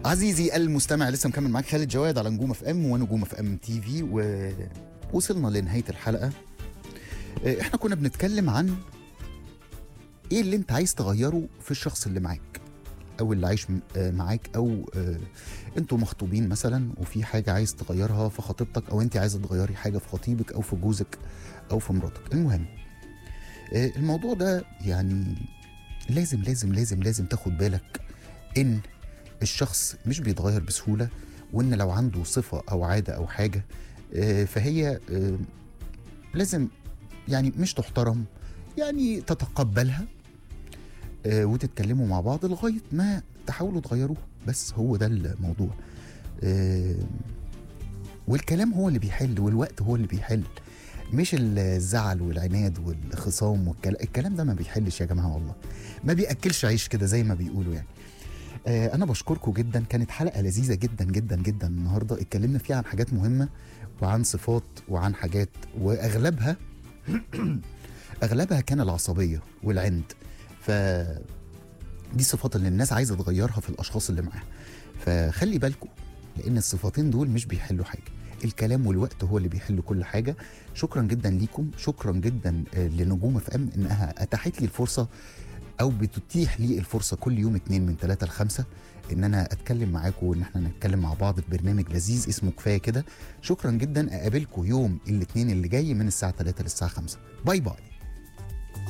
عزيزي المستمع لسه مكمل معاك خالد جواد على نجوم اف ام ونجوم اف ام تي في ووصلنا لنهايه الحلقه آه، احنا كنا بنتكلم عن ايه اللي انت عايز تغيره في الشخص اللي معاك او اللي عايش م- آه، معاك او آه، انتوا مخطوبين مثلا وفي حاجه عايز تغيرها في خطيبتك او انت عايزه تغيري حاجه في خطيبك او في جوزك او في مراتك المهم آه، الموضوع ده يعني لازم لازم لازم لازم تاخد بالك ان الشخص مش بيتغير بسهوله وان لو عنده صفه او عاده او حاجه آه، فهي آه، لازم يعني مش تحترم يعني تتقبلها آه، وتتكلموا مع بعض لغايه ما تحاولوا تغيروه بس هو ده الموضوع آه، والكلام هو اللي بيحل والوقت هو اللي بيحل مش الزعل والعناد والخصام والكلام الكلام ده ما بيحلش يا جماعه والله ما بياكلش عيش كده زي ما بيقولوا يعني آه، انا بشكركم جدا كانت حلقه لذيذه جدا جدا جدا النهارده اتكلمنا فيها عن حاجات مهمه وعن صفات وعن حاجات واغلبها اغلبها كان العصبيه والعند ف دي الصفات اللي الناس عايزه تغيرها في الاشخاص اللي معاها فخلي بالكم لان الصفاتين دول مش بيحلوا حاجه الكلام والوقت هو اللي بيحل كل حاجه شكرا جدا ليكم شكرا جدا آه، لنجوم اف ام انها اتاحت لي الفرصه او بتتيح لي الفرصه كل يوم اتنين من ثلاثة لخمسة ان انا اتكلم معاكم وان احنا نتكلم مع بعض في برنامج لذيذ اسمه كفايه كده شكرا جدا اقابلكم يوم الاثنين اللي جاي من الساعه 3 للساعه 5 باي باي